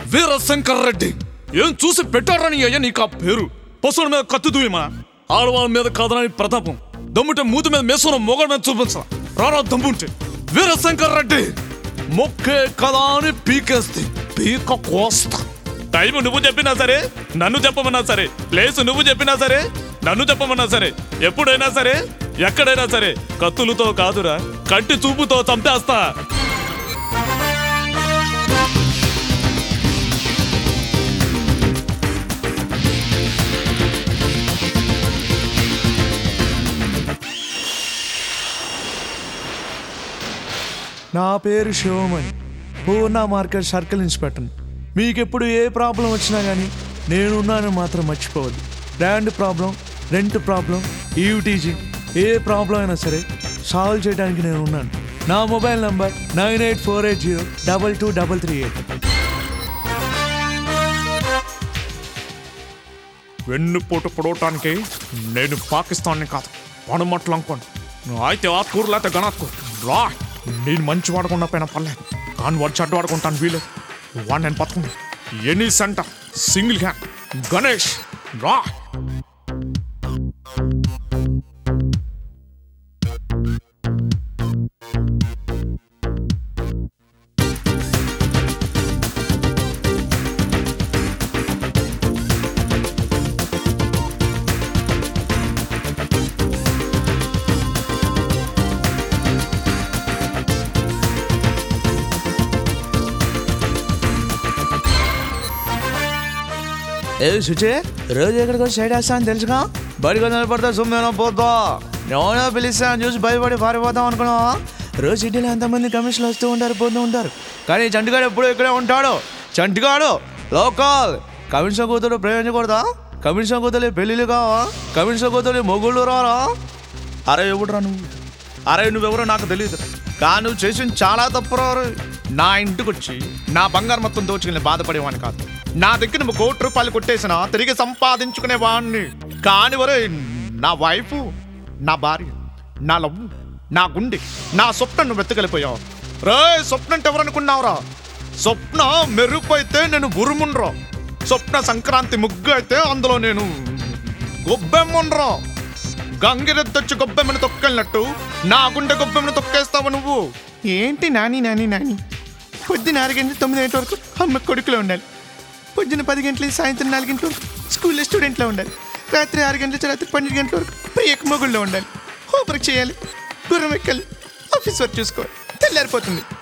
వీరశంకర్ రెడ్డి ఏం చూసి పెట్టారని అయ్యా నీకు ఆ పేరు పశువుల మీద కత్తి దూయమా ఆడవాళ్ళ మీద కాదనని ప్రతాపం దమ్ముంటే మూతి మీద మేసుకున్న మొగల మీద చూపించరా రారా దమ్ముంటే వీరశంకర్ రెడ్డి మొక్కే కదా అని పీకేస్తే పీక కోస్తా టైం నువ్వు చెప్పినా సరే నన్ను చెప్పమన్నా సరే ప్లేస్ నువ్వు చెప్పినా సరే నన్ను చెప్పమన్నా సరే ఎప్పుడైనా సరే ఎక్కడైనా సరే కత్తులతో కాదురా కంటి చూపుతో చంపేస్తా నా పేరు Sivamani Poorna market circle inspector మీకెప్పుడు ఏ ప్రాబ్లం వచ్చినా కానీ నేనున్నాను మాత్రం మర్చిపోవద్దు land problem rent problem eve teasing ఏ ప్రాబ్లం అయినా సరే సాల్వ్ చేయడానికి నేను ఉన్నాను నా mobile number nine eight four eight zero double two double three eight వెన్నుపోటు పొడవటానికి నేను పాకిస్తాన్ని కాదు పనుమట్లు అనుకోండి నువ్వు అయితే ఆ కూర లేకపోతే గణాత్కో రా నేను మంచి వాడకుండా పోయినా పర్లేదు కానీ వాడు చెడ్డ వాడుకుంటాను వీలు వాడు నేను పట్టుకుని any centre single hand Ganesh రా ఏ సుచే రోజు ఎక్కడికి వచ్చి సైడ్ వేస్తా అని తెలుసుగా బడిగా నిలబడతా సుమ్మేనా పోతా ఎవరో పిలిస్తాను చూసి భయపడి పారిపోతాం అనుకున్నావా రోజు సిటీలో ఎంతమంది కమిషన్లు వస్తూ ఉంటారు పోతూ ఉంటారు కానీ చంటిగాడు ఎప్పుడు ఇక్కడే ఉంటాడు చంటిగాడు లోకల్ కమిషన్ కూతురు ప్రేమించకూడదా కమిషన్ కూతురు పెళ్ళిళ్ళు కావా కమిషన్ కూతురు మొగుళ్ళు రారా అరే ఎవడురా నువ్వు అరే నువ్వెవరో నాకు తెలియదు కానీ నువ్వు చేసిన చాలా తప్పు రా నా ఇంటికి వచ్చి నా బంగారు మొత్తం దోచుకుని బాధపడేవాడిని కాదు నా దగ్గర నువ్వు కోటి రూపాయలు కొట్టేసిన తిరిగి సంపాదించుకునేవాడిని కాని వరే నా వైఫ్ నా భార్య నా లవ్ నా గుండె నా స్వప్న నువ్వు వెతకలిపోయావు రే స్వప్న అంటే ఎవరనుకున్నావురా స్వప్న మెరుపు అయితే నేను ఉరుముండ్రా స్వప్న సంక్రాంతి ముగ్గు అయితే అందులో నేను గొబ్బెమ్ముండ్రా గంగిరెద్దొచ్చి గొబ్బెమ్మని తొక్కెళ్ళినట్టు నా గుండె గొబ్బెమ్మని తొక్కేస్తావు నువ్వు ఏంటి నాని నాని నాని పొద్దున ఆరు గంటల తొమ్మిది గంటల వరకు అమ్మ కొడుకులో ఉండాలి పొద్దున పది గంటల సాయంత్రం నాలుగు గంటల వరకు స్కూల్లో స్టూడెంట్లో ఉండాలి రాత్రి ఆరు గంటల నుంచి రాత్రి పన్నెండు గంటల వరకు ప్రియక మొగుళ్ళో ఉండాలి హోంవర్క్ చేయాలి గుర్రం ఎక్కాలి ఆఫీస్ వర్క్ చూసుకోవాలి తెల్లారిపోతుంది